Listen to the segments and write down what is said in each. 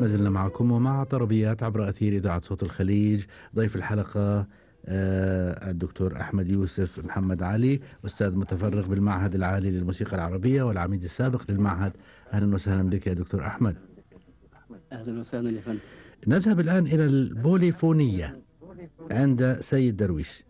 ما زلنا معكم ومع طربيات عبر أثير إذاعة صوت الخليج ضيف الحلقة آه، الدكتور أحمد يوسف محمد علي أستاذ متفرغ بالمعهد العالي للموسيقى العربية والعميد السابق للمعهد أهلا وسهلا بك يا دكتور أحمد اهلا وسهلا يا فندم نذهب الآن إلى البوليفونية عند سيد درويش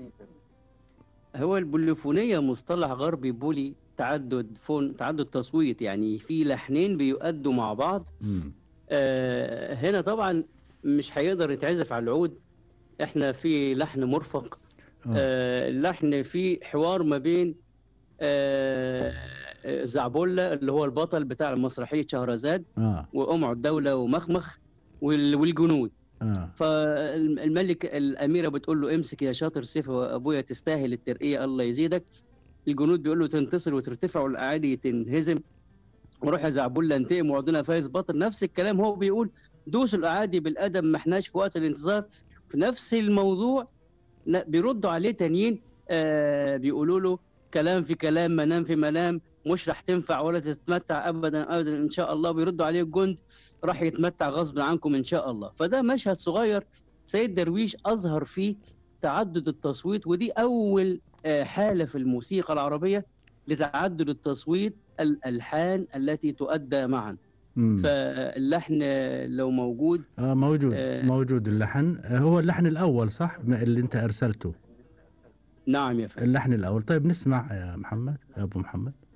هو البوليفونيه مصطلح غربي بولي تعدد فون تعدد تصويت يعني في لحنين بيؤدوا مع بعض مم. آه هنا طبعا مش هيقدر يتعزف على العود احنا في لحن مرفق آه. آه اللحن فيه حوار ما بين آه آه، زعبولة اللي هو البطل بتاع مسرحية شهرزاد آه. وقمع الدولة ومخمخ وال- والجنود آه. فالملك الأميرة بتقول له امسك يا شاطر سيف وأبويا تستاهل الترقية الله يزيدك الجنود بيقول له تنتصر وترتفع والأعادي تنهزم وروح يا زعبولة انتقم وعدنا فايز بطل نفس الكلام هو بيقول دوسوا الأعادي بالأدب ما احناش في وقت الانتظار في نفس الموضوع لا، بيردوا عليه تانيين آه بيقولوا له كلام في كلام منام في منام مش راح تنفع ولا تتمتع ابدا ابدا ان شاء الله بيردوا عليه الجند راح يتمتع غصب عنكم ان شاء الله فده مشهد صغير سيد درويش اظهر فيه تعدد التصويت ودي اول آه، حاله في الموسيقى العربيه لتعدد التصويت الالحان التي تؤدى معا مم. فاللحن آه، لو موجود آه موجود آه. موجود اللحن آه هو اللحن الأول صح اللي أنت أرسلته نعم يا فندم اللحن الأول طيب نسمع يا محمد يا أبو محمد